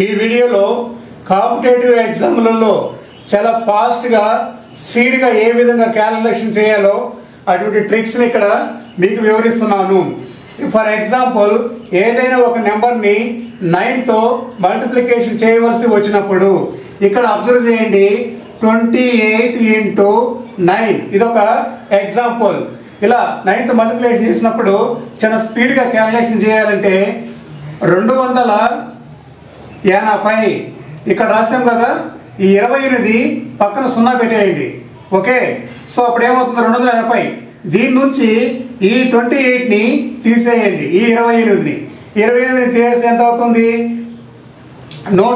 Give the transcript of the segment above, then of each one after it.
ఈ వీడియోలో కాంపిటేటివ్ ఎగ్జామ్లలో చాలా ఫాస్ట్గా స్పీడ్గా ఏ విధంగా క్యాలిక్యులేషన్ చేయాలో అటువంటి ట్రిక్స్ని ఇక్కడ మీకు వివరిస్తున్నాను ఫర్ ఎగ్జాంపుల్ ఏదైనా ఒక నెంబర్ని నైన్తో మల్టిప్లికేషన్ చేయవలసి వచ్చినప్పుడు ఇక్కడ అబ్జర్వ్ చేయండి ట్వంటీ ఎయిట్ ఇంటూ నైన్ ఇదొక ఎగ్జాంపుల్ ఇలా నైన్త్ మల్టిప్లికేషన్ చేసినప్పుడు చాలా స్పీడ్గా క్యాలిక్యులేషన్ చేయాలంటే రెండు వందల ఎనభై ఇక్కడ రాసాం కదా ఈ ఇరవై ఎనిమిది పక్కన సున్నా పెట్టేయండి ఓకే సో అప్పుడు ఏమవుతుంది రెండు వందల ఎనభై దీని నుంచి ఈ ట్వంటీ ఎయిట్ని తీసేయండి ఈ ఇరవై ఎనిమిదిని ఇరవై ఎనిమిది తీసేస్తే ఎంత అవుతుంది నూట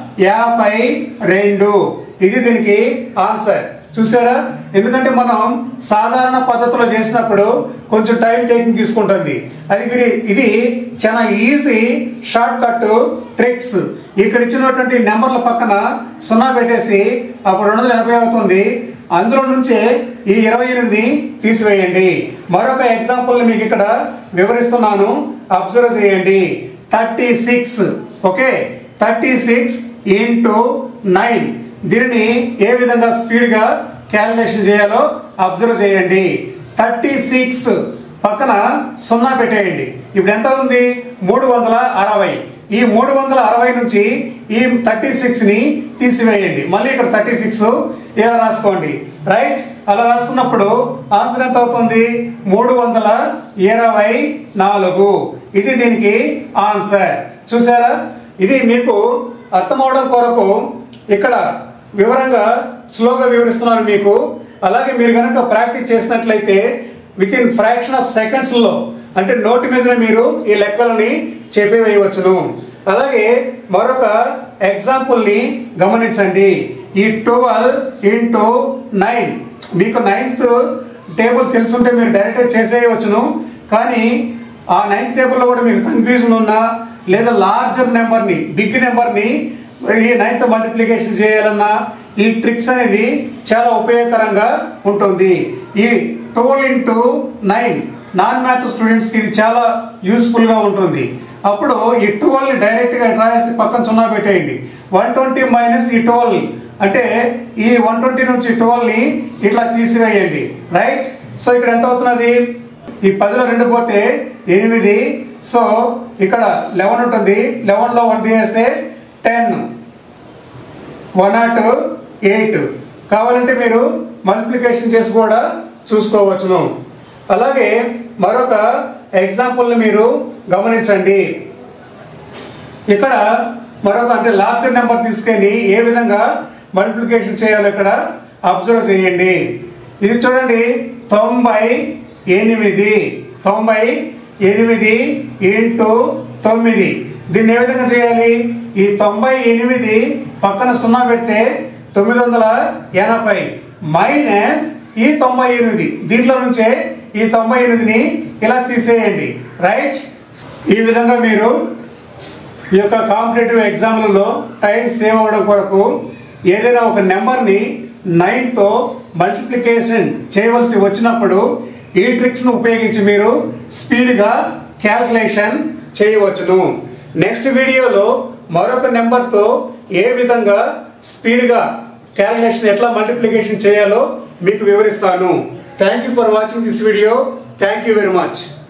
యాభై రెండు ఇది దీనికి ఆన్సర్ చూసారా ఎందుకంటే మనం సాధారణ పద్ధతిలో చేసినప్పుడు కొంచెం టైం టేకింగ్ తీసుకుంటుంది అది ఇది- ఇది చాలా ఈజీ షార్ట్ కట్ ట్రిక్స్ ఇక్కడ ఇచ్చినటువంటి నెంబర్ల పక్కన సున్నా పెట్టేసి అప్పుడు రెండు వందల ఎనభై అవుతుంది అందులో నుంచే ఈ ఇరవై ఎనిమిదిని తీసివేయండి మరొక ఎగ్జాంపుల్ మీకు ఇక్కడ వివరిస్తున్నాను అబ్జర్వ్ చేయండి thirty six okay thirty six into nine దీనిని ఏ విధంగా స్పీడ్గా క్యాలిక్యులేషన్ చేయాలో అబ్జర్వ్ చేయండి థర్టీ సిక్స్ పక్కన సున్నా పెట్టేయండి ఇప్పుడు ఎంత ఉంది మూడు వందల అరవై ఈ మూడు వందల అరవై నుంచి ఈ థర్టీ సిక్స్ని తీసివేయండి మళ్ళీ ఇక్కడ థర్టీ సిక్స్ ఇలా రాసుకోండి రైట్ అలా రాసుకున్నప్పుడు ఆన్సర్ ఎంత అవుతుంది మూడు వందల ఇరవై నాలుగు ఇది దీనికి ఆన్సర్ చూసారా ఇది మీకు అర్థమవడం కొరకు ఇక్కడ వివరంగా స్లోగా వివరిస్తున్నాను మీకు అలాగే మీరు కనుక ప్రాక్టీస్ చేసినట్లయితే విత్ ఇన్ ఫ్రాక్షన్ ఆఫ్ సెకండ్స్లో అంటే నోటి మీద మీరు ఈ లెక్కలని చెప్పివేయవచ్చును అలాగే మరొక ఎగ్జాంపుల్ని గమనించండి ఈ ట్వెల్వ్ ఇంటూ నైన్ మీకు నైన్త్ టేబుల్ తెలుసుంటే మీరు డైరెక్ట్ చేసేయవచ్చును కానీ ఆ నైన్త్ టేబుల్లో కూడా మీకు కన్ఫ్యూజన్ ఉన్నా లేదా లార్జర్ నెంబర్ని బిగ్ నెంబర్ని ఈ నైన్త్ మల్టిప్లికేషన్ చేయాలన్నా ఈ ట్రిక్స్ అనేది చాలా ఉపయోగకరంగా ఉంటుంది ఈ twelve into nine non math స్టూడెంట్స్కి ఇది చాలా యూస్ఫుల్గా ఉంటుంది అప్పుడు ఈ ట్వెల్వ్ని డైరెక్ట్గా రాసి పక్కన సున్నా పెట్టేయండి వన్ ట్వంటీ మైనస్ ఈ ట్వెల్వ్ అంటే ఈ వన్ ట్వంటీ నుంచి ట్వెల్వ్ని ఇట్లా తీసివేయండి రైట్ సో ఇక్కడ ఎంత అవుతున్నది ఈ పదిలో రెండు పోతే ఎనిమిది సో ఇక్కడ లెవెన్ ఉంటుంది లెవెన్లో వన్ తీసేస్తే టెన్ వన్ నాట్ ఎయిట్ కావాలంటే మీరు మల్టిప్లికేషన్ చేసి కూడా చూసుకోవచ్చును అలాగే మరొక ఎగ్జాంపుల్ని మీరు గమనించండి ఇక్కడ మరొక అంటే లార్జర్ నెంబర్ తీసుకొని ఏ విధంగా మల్టిప్లికేషన్ చేయాలో ఇక్కడ అబ్జర్వ్ చేయండి ఇది చూడండి తొంభై ఎనిమిది తొంభై ఎనిమిది ఇంటూ తొమ్మిది దీన్ని ఏ విధంగా చేయాలి ఈ తొంభై ఎనిమిది పక్కన సున్నా పెడితే తొమ్మిది వందల ఎనభై మైనస్ ఈ తొంభై ఎనిమిది దీంట్లో నుంచే ఈ తొంభై ఎనిమిదిని ఇలా తీసేయండి రైట్ ఈ విధంగా మీరు ఈ యొక్క కాంపిటేటివ్ ఎగ్జామ్లలో టైం సేవ్ అవ్వడం కొరకు ఏదైనా ఒక నెంబర్ని నైన్తో మల్టిప్లికేషన్ చేయవలసి వచ్చినప్పుడు ఈ ట్రిక్స్ను ఉపయోగించి మీరు స్పీడ్గా క్యాల్కులేషన్ చేయవచ్చును నెక్స్ట్ వీడియోలో మరొక నెంబర్తో ఏ విధంగా స్పీడ్గా క్యాల్కులేషన్ ఎట్లా మల్టిప్లికేషన్ చేయాలో మీకు వివరిస్తాను thank you for watching this video thank you very much